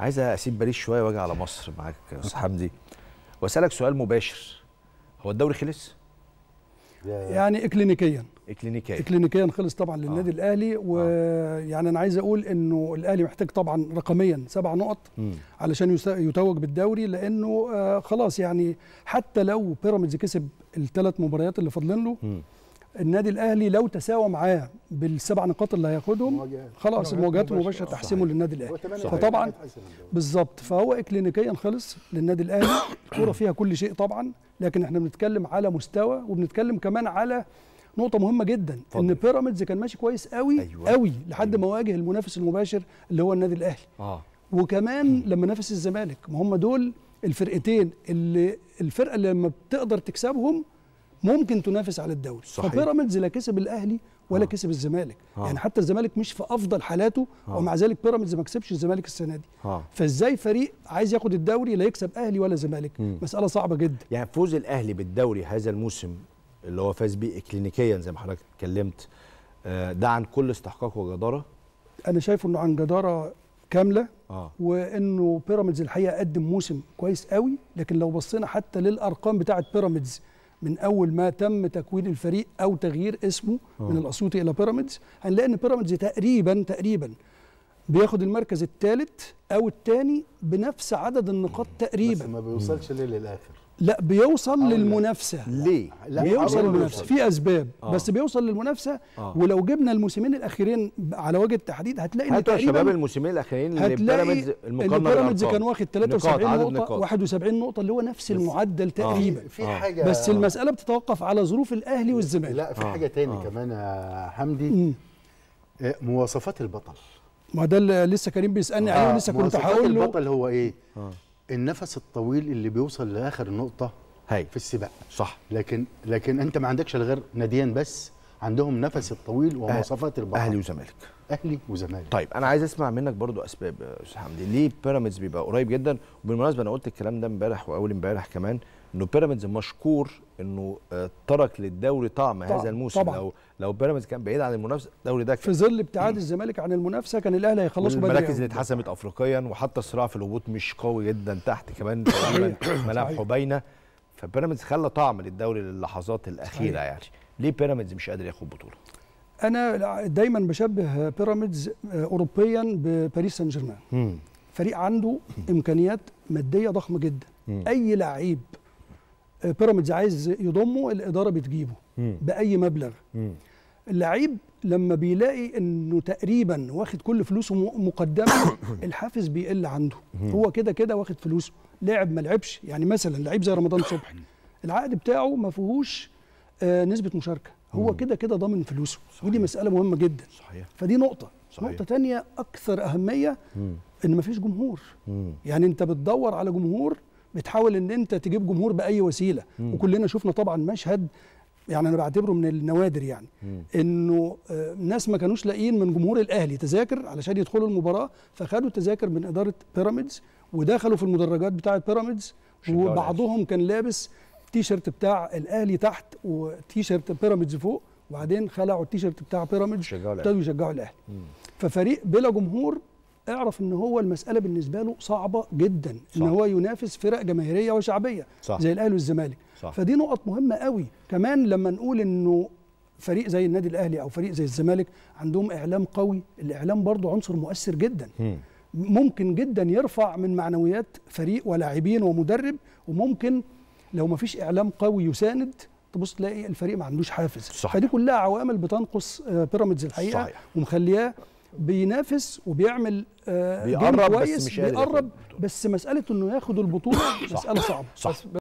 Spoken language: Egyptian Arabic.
عايز اسيب باريس شويه واجي على مصر معاك يا استاذ حمدي واسالك سؤال مباشر هو الدوري خلص يعني اكلينيكيا اكلينيكيا اكلينيكيا خلص طبعا للنادي آه. الاهلي ويعني انا عايز اقول انه الاهلي محتاج طبعا رقميا سبع نقط مم. علشان يس- يتوج بالدوري لانه آه خلاص يعني حتى لو بيراميدز كسب الثلاث مباريات اللي فاضلين له مم. النادي الاهلي لو تساوى معاه بالسبع نقاط اللي هياخدهم مواجهات. خلاص المواجهات المباشره صحيح. تحسمه للنادي الاهلي هو تمانية فطبعا نقاط حسم الدوري. بالظبط فهو اكلينيكيا خلص للنادي الاهلي الكوره فيها كل شيء طبعا لكن احنا بنتكلم على مستوى وبنتكلم كمان على نقطه مهمه جدا اتفضل. ان بيراميدز كان ماشي كويس قوي أيوة. قوي لحد ما واجه المنافس المباشر اللي هو النادي الاهلي اه وكمان لما نافس الزمالك ما هم دول الفرقتين اللي الفرقه اللي لما بتقدر تكسبهم ممكن تنافس على الدوري صحيح. فبيراميدز لا كسب الاهلي ولا آه. كسب الزمالك آه. يعني حتى الزمالك مش في افضل حالاته آه. ومع ذلك بيراميدز ما كسبش الزمالك السنه دي اه فازاي فريق عايز ياخد الدوري لا يكسب اهلي ولا زمالك مم. مساله صعبه جدا يعني فوز الاهلي بالدوري هذا الموسم اللي هو فاز بيه اكلينيكيا زي ما حضرتك اتكلمت آه، ده عن كل استحقاق وجداره انا شايف انه عن جداره كامله اه وانه بيراميدز الحقيقه قدم موسم كويس قوي لكن لو بصينا حتى للارقام بتاعه بيراميدز من اول ما تم تكوين الفريق او تغيير اسمه آه. من الاسيوطي الى بيراميدز هنلاقي ان بيراميدز تقريبا تقريبا بياخد المركز الثالث او الثاني بنفس عدد النقاط بس تقريبا ما بيوصلش ليه للاخر لا بيوصل أو لا. للمنافسه ليه لا بيوصل عمره ما للمنافسه بيوصل. في اسباب آه. بس بيوصل للمنافسه آه. ولو جبنا الموسمين الاخيرين على وجه التحديد هتلاقي ان هاتوا يا شباب تقريبا الموسمين الاخرين اللي هتلاقي بيراميدز ان المقارنه بيراميدز بالأرقام. كان واخد نقاط، 73 عدد نقطه نقاط. 71 نقطه اللي هو نفس المعدل تقريبا في آه. حاجه بس المساله بتتوقف على ظروف الاهلي والزمالك لا في آه. حاجه تاني آه. كمان يا حمدي مم. آه، مواصفات البطل ما ده اللي لسه كريم بيسالني عليه آه، ولسه كنت مواصفات هقول له البطل هو ايه اه النفس الطويل اللي بيوصل لاخر نقطه هاي في السباق صح لكن لكن انت ما عندكش إلا غير ناديين بس عندهم نفس الطويل ومواصفات البطل اهلي وزمالك اهلي وزمالك طيب انا عايز اسمع منك برضو اسباب يا استاذ حمدي ليه بيراميدز بيبقى قريب جدا وبالمناسبه انا قلت الكلام ده امبارح واول امبارح كمان انه بيراميدز مشكور انه آه، ترك للدوري طعم طبعاً، هذا الموسم طبعاً. لو لو بيراميدز كان بعيد عن المنافسه الدوري ده في ظل ابتعاد الزمالك عن المنافسه كان الاهلي هيخلصوا بدري المراكز أوي. اللي اتحسمت افريقيا وحتى الصراع في الهبوط مش قوي جدا تحت كمان تقريبا ملامحه صحيح. باينه فبيراميدز خلى طعم للدوري للحظات الاخيره صحيح. يعني ليه بيراميدز مش قادر ياخد بطوله انا دايما بشبه بيراميدز آه، اوروبيا بباريس سان جيرمان فريق عنده امكانيات ماديه ضخمه جدا مم. اي لعيب آه، بيراميدز عايز يضمه الاداره بتجيبه مم. باي مبلغ مم. اللعيب لما بيلاقي انه تقريبا واخد كل فلوسه م- مقدمه الحافز بيقل عنده هو كده كده واخد فلوسه لعب ما لعبش يعني مثلا لعيب زي رمضان صبحي العقد بتاعه ما فيهوش آه نسبه مشاركه هو كده كده ضامن فلوسه ودي مساله مهمه جدا صحيح فدي نقطه صحيح. نقطه تانية اكثر اهميه مم. ان مفيش جمهور مم. يعني انت بتدور على جمهور بتحاول ان انت تجيب جمهور باي وسيله مم. وكلنا شفنا طبعا مشهد يعني انا بعتبره من النوادر يعني مم. انه آه، ناس ما كانوش لاقيين من جمهور الاهلي تذاكر علشان يدخلوا المباراه فخدوا تذاكر من اداره بيراميدز ودخلوا في المدرجات بتاعه بيراميدز شجعوا وبعضهم كان لابس تيشرت بتاع الاهلي تحت وتيشرت بيراميدز فوق وبعدين خلعوا التيشرت بتاع بيراميدز شجعوا الأهلي. ابتدوا يشجعوا الاهلي مم. ففريق بلا جمهور اعرف ان هو المساله بالنسبه له صعبه جدا ان صح. هو ينافس فرق جماهيريه وشعبيه صح. زي الاهلي والزمالك صح. فدي نقط مهمه قوي كمان لما نقول انه فريق زي النادي الاهلي او فريق زي الزمالك عندهم اعلام قوي الاعلام برضو عنصر مؤثر جدا مم. ممكن جدا يرفع من معنويات فريق ولاعبين ومدرب وممكن لو ما فيش اعلام قوي يساند تبص تلاقي الفريق ما عندوش حافز صح. فدي كلها عوامل بتنقص آه، بيراميدز الحقيقه صحيح. ومخلياه بينافس وبيعمل آه، جيم بيقرب بس كويس مش قادر ياخد بيقرب البطولة. بس مساله انه ياخد البطوله مساله صعبه صح. بس